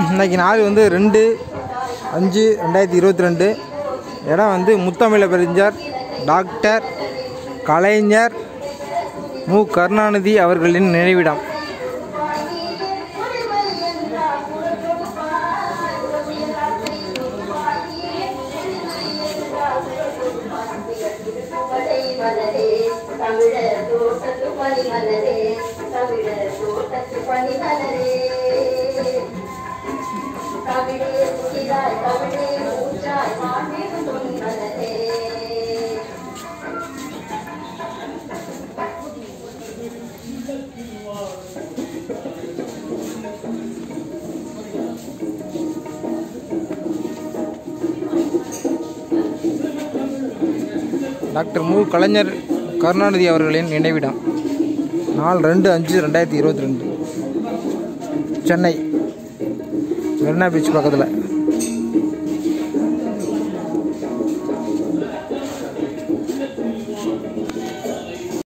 இன்னைக்கு நாள் வந்து ரெண்டு அஞ்சு ரெண்டாயிரத்தி இருபத்தி ரெண்டு இடம் வந்து முத்தமிழ பெருஞ்சார் டாக்டர் கலைஞர் மு கருணாநிதி அவர்களின் நினைவிடம் மலரே தமிழர் தோட்டத்து பனி மலரே தமிழர் தோட்டத்து பனி மலரே தமிழே புதிதாய் தமிழே மூச்சாய் மாண்பேறு தொன் மலரே டாக்டர் மு கலைஞர் கருணாநிதி அவர்களின் நினைவிடம் நாள் ரெண்டு அஞ்சு ரெண்டாயிரத்தி இருபத்தி ரெண்டு சென்னை மெரினா பீச் பக்கத்தில்